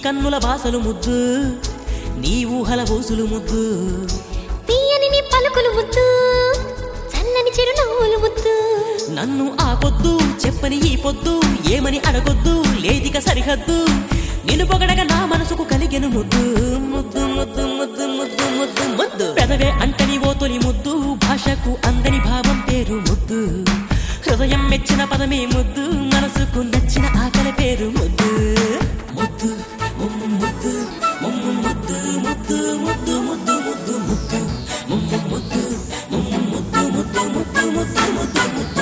కన్నుల బాసలు ముద్దు నీ ఊహల ఊసులు ముద్దు తీయని నీ పలుకులు ముద్దు చల్లని చిరునవ్వులు ముద్దు నన్ను ఆ పొద్దు చెప్పని ఈ పొద్దు ఏమని అడగొద్దు లేదిక సరిహద్దు నిన్ను పొగడగా నా మనసుకు కలిగెను ముద్దు ముద్దు ముద్దు ముద్దు ముద్దు ముద్దు ముద్దు పెదవే అంటని ఓ తొలి ముద్దు భాషకు అందని భావం పేరు ముద్దు హృదయం మెచ్చిన పదమే ముద్దు మనసుకు నచ్చిన ఆకలి పేరు ముద్దు ముద్దు ముమ్ము ముద్దు ముమ్ము ముద్దు ముద్దు ముద్దు ముద్దు ముద్దు ముద్దు ముమ్ము ముద్దు ముమ్ము ముద్దు ముద్దు ముద్దు ముద్దు ముద్దు ముద్దు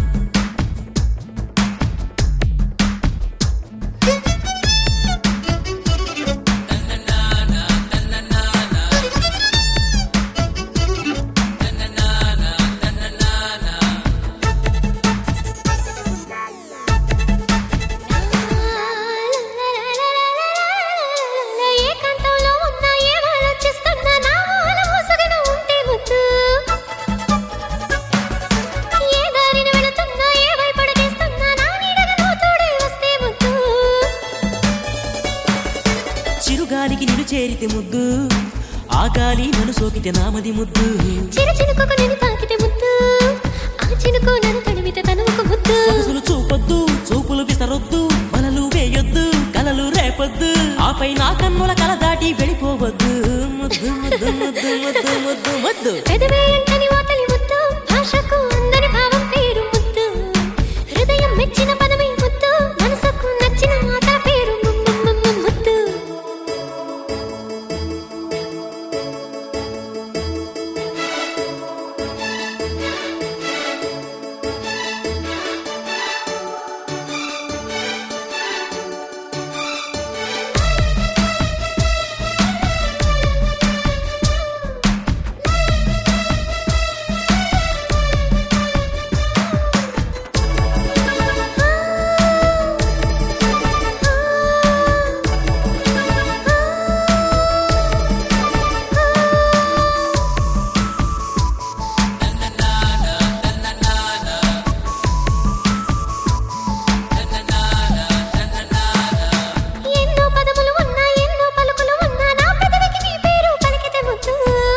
ఏకాంతంలో ఉన్నా ఏం ఆలోచిస్తున్నా నా ఊహల ఊసగను ఉంటే ముద్దు ఏ దారిన వెళుతున్నా ఏ వైపడకేస్తున్నా నా నీడగా నువ్వు తోడే వస్తే ముద్దు చిరుగాలికి నిన్ను చేరితే ముద్దు ఆ గాలి నన్ను సోకితే నామది ముద్దు చిరు చినుకొక నేను తాకితే ముద్దు ఆ చినుకు నన్ను తడిమితే తనువుకు ముద్దు సొగసులు చూపొద్దు చూపులు విసరొద్దు వలలు వేయొద్దు కలలు రేపొద్దు ఆపై నా కన్నుల కల దాటి వెళ్ళిపోవద్దు ముద్దు ముద్దు ముద్దు ముద్దు ముద్దు ముద్దు పెదవే అంటని ఓతలి ముద్దు భాషకు అందని భావం పేరు ముద్దు హృదయం మెచ్చిన పదమే ముద్దు మనసుకు నచ్చిన మాట పేరు ముమ్ముమ్ముమ్ము ముద్దు ఎన్నో పదములు ఉన్నా ఎన్నో పలుకులు ఉన్నా నా పెదవికి నీ పేరు పలికితే ముద్దు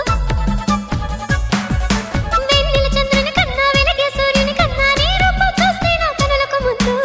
వెన్నెల చంద్రుని కన్నా వెలిగే సూర్యుని కన్నా నీ రూపం చూస్తే నా కనులకు ముద్దు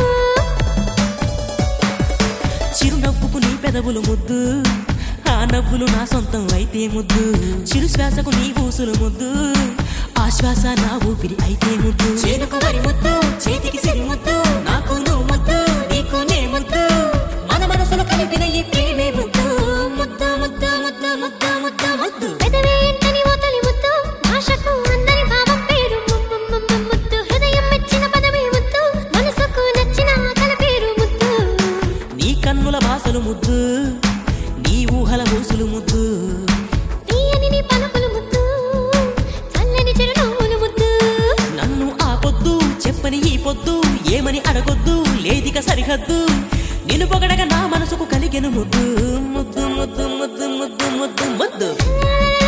చిరునవ్వుకు నీ పెదవులు ముద్దు ఆ నవ్వులు నా సొంతం అయితే ముద్దు చిరు శ్వాసకు నీ ఊసులు ముద్దు ఆ శ్వాస నా ఊపిరి అయితే ముద్దు చేనుకు వరి ముద్దు చేతికి సిరి ముద్దు నాకు నువ్వు ముద్దు నీకు నే ముద్దు మన మనసులో కలిపిన ఈ ప్రేమే ముద్దు ముద్దు ముద్దు ముద్దు ముద్దు ముద్దు ముద్దు పెదవే ఎంటని ఓతలి ముద్దు భాషకు అందని భావం పేరు ముమ్ముమ్ముమ్ము ముద్దు హృదయం మెచ్చిన పదమే ముద్దు మనసుకు నచ్చిన ఆకల పేరు ముద్దు నీ కన్నుల భాసలు ముద్దు నీ ఊహల ఊసులు ముద్దు తీయని నీ పలుకులు ముద్దు చల్లని చిరునవ్వులు ముద్దు నన్ను ఆ పొద్దు చెప్పని ఈ పొద్దు ఏమని అడగొద్దు లేదిక సరిహద్దు నిన్ను పొగడగా నా మనసుకు కలిగెను ముద్దు ముద్దు ముద్దు ముద్దు ముద్దు ముద్దు ముద్దు లా లా లా